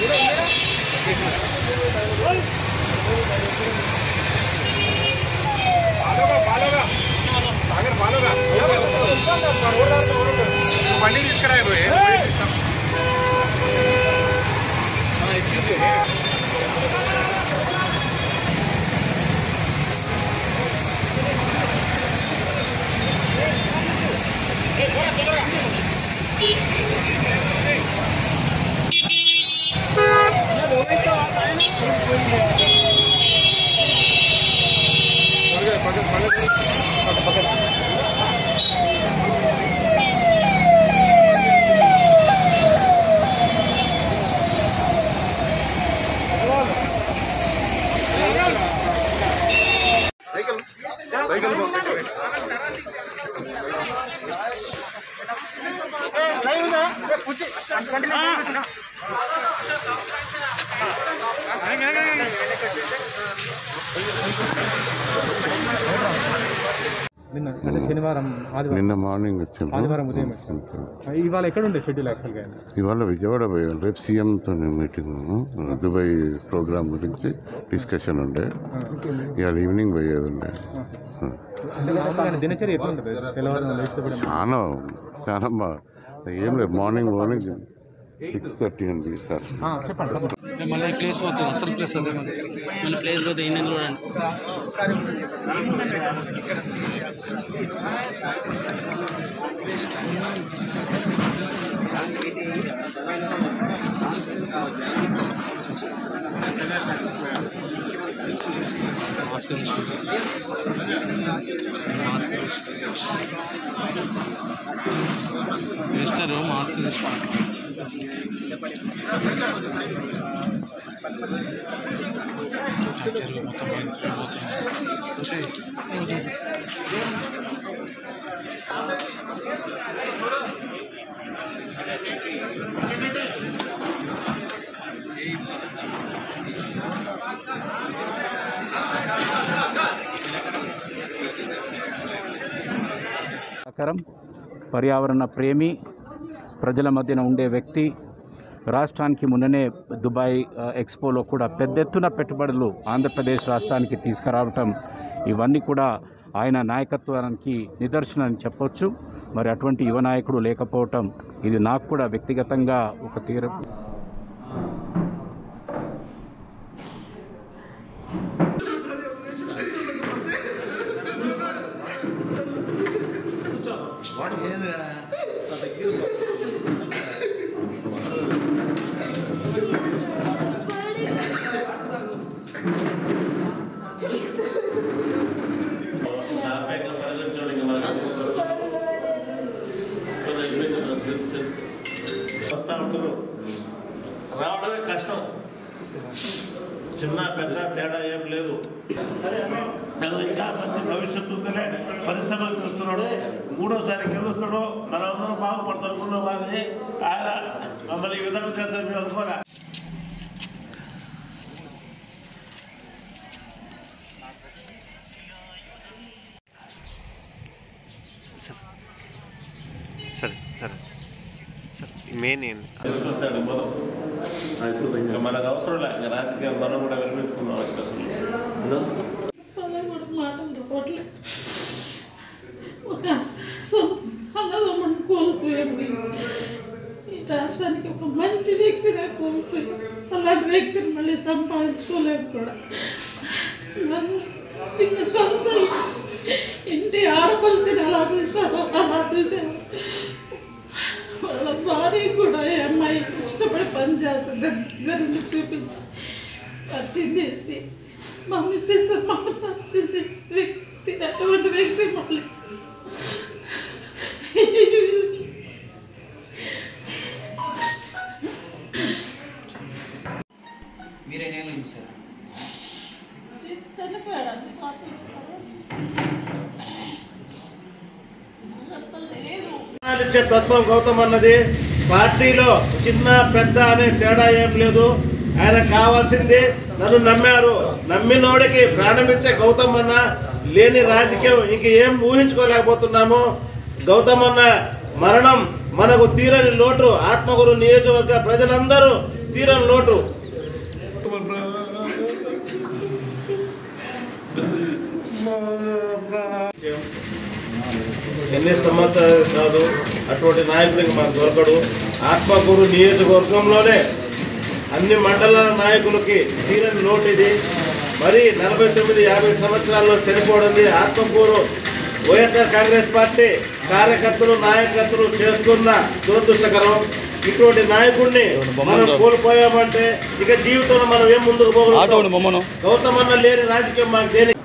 బండి తీసుకురా నిన్న అంటే శనివారం ఆదివారం నిన్న మార్నింగ్ వచ్చిండ్రు ఆదివారం ఉదయం వచ్చింది ఇవాళ ఎక్కడ ఉండే షెడ్యూల్ యాక్చువల్గా ఇవాళ విజయవాడ పోయాను రేపు సీఎంతో మీటింగ్ దుబాయ్ ప్రోగ్రామ్ గురించి డిస్కషన్ ఉండే ఇవాళ ఈవినింగ్ పోయేది ఉండే అంటే మామూలుగా దినచర్య ఎట్లా ఉంటుంది తెల్లవారు లేస్తే కూడా చాలా చాలా బా ఏం లేదు మార్నింగ్ మార్నింగ్ సిక్స్ థర్టీ అండి సార్ ఆ, చెప్పండి తప్పకుండా. మళ్ళీ ప్లేస్ పోతుంది అసలు ప్లేస్ అదే మళ్ళీ మళ్ళీ ప్లేస్ పోతే ఈయన చూడండి మాస్క్ తీసుకుంటాం. మాస్క్ మిస్టర్ మాస్క్ తీసుకోండి మొత్తం ప్రకారం పర్యావరణ ప్రేమి ప్రజల మధ్యన ఉండే వ్యక్తి రాష్ట్రానికి మొన్ననే దుబాయ్ ఆ, ఎక్స్పోలో కూడా పెద్ద ఎత్తున పెట్టుబడులు ఆంధ్రప్రదేశ్ రాష్ట్రానికి తీసుకురావటం ఇవన్నీ కూడా ఆయన నాయకత్వానికి నిదర్శనం అని చెప్పొచ్చు మరి అటువంటి యువ నాయకుడు లేకపోవటం ఇది నాకు కూడా వ్యక్తిగతంగా ఒక తీర వస్తా ఉంటారు రావడమే కష్టం చిన్న పెద్ద తేడా ఏం లేదు ఏదో ఇంకా మంచి భవిష్యత్తు ఉందనే పరిశ్రమలు చూస్తున్నాడు మూడోసారి గెలుస్తాడు మనందరం బాగుపడతాం అనుకున్న వారిని ఆయన మమ్మల్ని ఈ విధంగా చేస్తారు మేము అనుకోలే సరే సరే సరే మెయిన్ ఏంటి తీసుకొస్తాడు మొదలు ఇంకా మనకు అవసరం లే ఇంకా రాజకీయం మనం కూడా విరమించుకున్నాం అసలు పదమూడు మాటలు పోట్లే ఒక సొంత అన్నదమ్ముడిని కోల్పోయాము ఈ రాష్ట్రానికి ఒక మంచి వ్యక్తిని కోల్పోయాం అలాంటి వ్యక్తిని మళ్ళీ సంపాదించుకోలేము కూడా నన్ను చిన్న సొంత ఇంటి ఆడపడుచుని ఎలా చూస్తారో అలా చూసాము వాళ్ళ భార్య కూడా ఈ అమ్మాయి ఇష్టపడి పని చేస్తుంది దగ్గరుండి చూపించి పరిచయం చేసి మా మిస్సెస్ అమ్మ పరిచయం చేసే వ్యక్తి అటువంటి వ్యక్తి మళ్ళీ మీరేనేమో చూసారు చనిపోయాడు అసలు లేదు ఇచ్చే తత్వం గౌతమ్ అన్నది పార్టీలో చిన్న పెద్ద అనే తేడా ఏం లేదు ఆయన కావాల్సింది నన్ను నమ్మారు నమ్మినోడికి ప్రాణమిచ్చే గౌతమ్ అన్న లేని రాజకీయం ఇంక ఏం ఊహించుకోలేకపోతున్నాము గౌతమ్ అన్న మరణం మనకు తీరని లోటు ఆత్మగురు నియోజకవర్గ ప్రజలందరూ తీరని లోటు ఎన్ని సంవత్సరాలు కాదు అటువంటి నాయకుడికి మాకు దొరకడు ఆత్మకూరు నియోజకవర్గంలోనే అన్ని మండలాల నాయకులకి తీరని లోటు ఇది మరి నలభై తొమ్మిది యాభై సంవత్సరాల్లో చనిపోవడం ఆత్మకూరు వైఎస్ఆర్ కాంగ్రెస్ పార్టీ కార్యకర్తలు నాయకత్తులు చేసుకున్న దురదృష్టకరం ఇటువంటి నాయకుడిని మనం కోల్పోయామంటే ఇక జీవితంలో మనం ఏం ముందుకు పోగలుగుతాం గౌతమన్న లేని రాజకీయం మాకు దేని